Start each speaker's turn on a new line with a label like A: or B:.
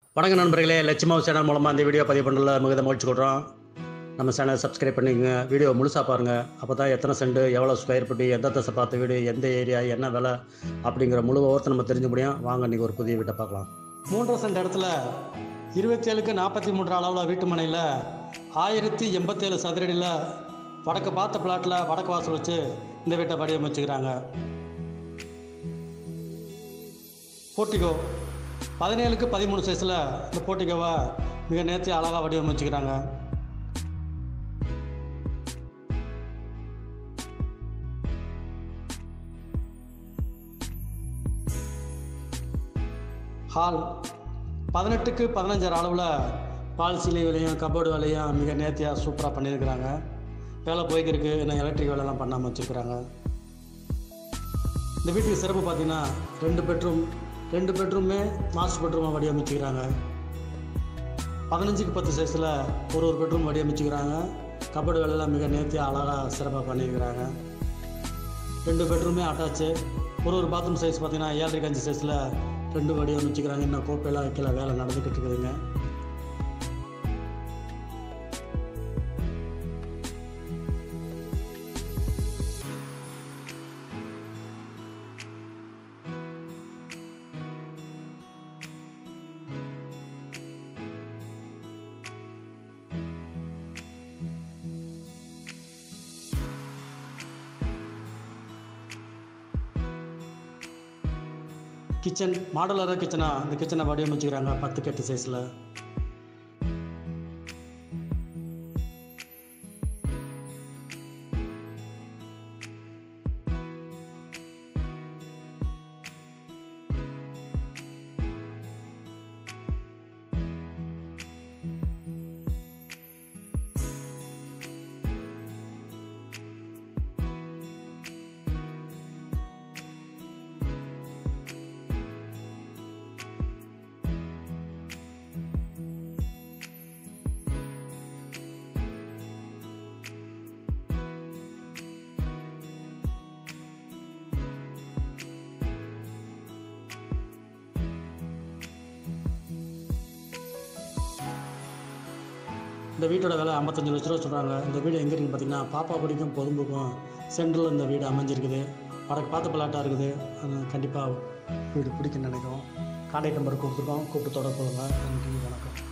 A: வணக்கம் நண்பர்களே லட்சுமாவு சேனல் மூலமாக இந்த வீடியோ பதிவு பண்ணல மிகுந்த மகிழ்ச்சி கொள்கிறோம் நம்ம சேனல் சப்ஸ்கிரைப் பண்ணிக்கங்க வீடியோ முழுசாக பாருங்கள் அப்போ தான் எத்தனை சென்ட் எவ்வளோ ஸ்கொயர் ஃபீட்டு எந்த தசை பார்த்த வீடு எந்த ஏரியா என்ன விலை அப்படிங்கிற முழு விவரத்தை நம்ம தெரிஞ்சு முடியும் வாங்க இன்றைக்கி ஒரு புதிய வீட்டை பார்க்கலாம் மூன்றரை சென்ட் இடத்துல இருபத்தேழுக்கு நாற்பத்தி மூன்று அளவில் வீட்டு மனையில் ஆயிரத்தி எண்பத்தேழு சதுரடியில் வடக்கு பார்த்த பிளாட்டில் வடக்கு வாசல் வச்சு இந்த வீட்டை வடிவமைச்சுக்கிறாங்க போர்ட்டிகோ பதினேழுக்கு பதிமூணு சைஸில் இந்த போர்ட்டிகோவை மிக நேர்த்தி அழகாக வடிவமைச்சுக்கிறாங்க ஹால் பதினெட்டுக்கு பதினஞ்சரை அளவில் பால் சீலை வேலையும் கபோர்டு வேலையும் மிக நேர்த்தியாக சூப்பராக பண்ணியிருக்கிறாங்க வேலை போய்க்கு இருக்கு இன்னும் எலக்ட்ரிக் வேலைலாம் பண்ணாமல் வச்சுருக்கிறாங்க இந்த வீட்டுக்கு சிறப்பு பார்த்தீங்கன்னா ரெண்டு பெட்ரூம் ரெண்டு பெட்ரூமே மாஸ்டர் பெட்ரூமாக வடிவமைச்சுக்கிறாங்க பதினஞ்சுக்கு பத்து சைஸில் ஒரு ஒரு பெட்ரூம் வடிவமைச்சுக்கிறாங்க கபோர்டு வேலையெல்லாம் மிக நேர்த்தியாக அழகாக சிறப்பாக பண்ணியிருக்கிறாங்க ரெண்டு பெட்ரூமே அட்டாச்சு ஒரு ஒரு பாத்ரூம் சைஸ் பார்த்தீங்கன்னா ஏழரைக்கு அஞ்சு சைஸில் ரெண்டு வடிவமைச்சுக்கிறாங்க இன்னும் கோப்பையெல்லாம் வைக்கல வேலை நடந்துக்கிட்டு இருக்குதுங்க கிச்சன் மாடலராக கிச்சனா இந்த கிச்சனை வடிவமைச்சுக்கிறாங்க பத்து கெட்டு சைஸில் இந்த வீட்டோட விலை ஐம்பத்தஞ்சு லட்ச ரூபா சொல்கிறாங்க இந்த வீடு எங்கே இருக்குன்னு பார்த்தீங்கன்னா பாப்பாக்குடிக்கும் பொதும்புக்கும் சென்ட்ரலில் இந்த வீடு அமைஞ்சிருக்குது வடக்கு பார்த்த பிளாட்டாக இருக்குது கண்டிப்பாக வீடு பிடிக்குன்னு நினைக்கிறோம் கான்டாக்ட் நம்பர் கொடுத்துருக்கோம் கூப்பிட்டு தொடர்பு கொள்ளுங்க நன்றி வணக்கம்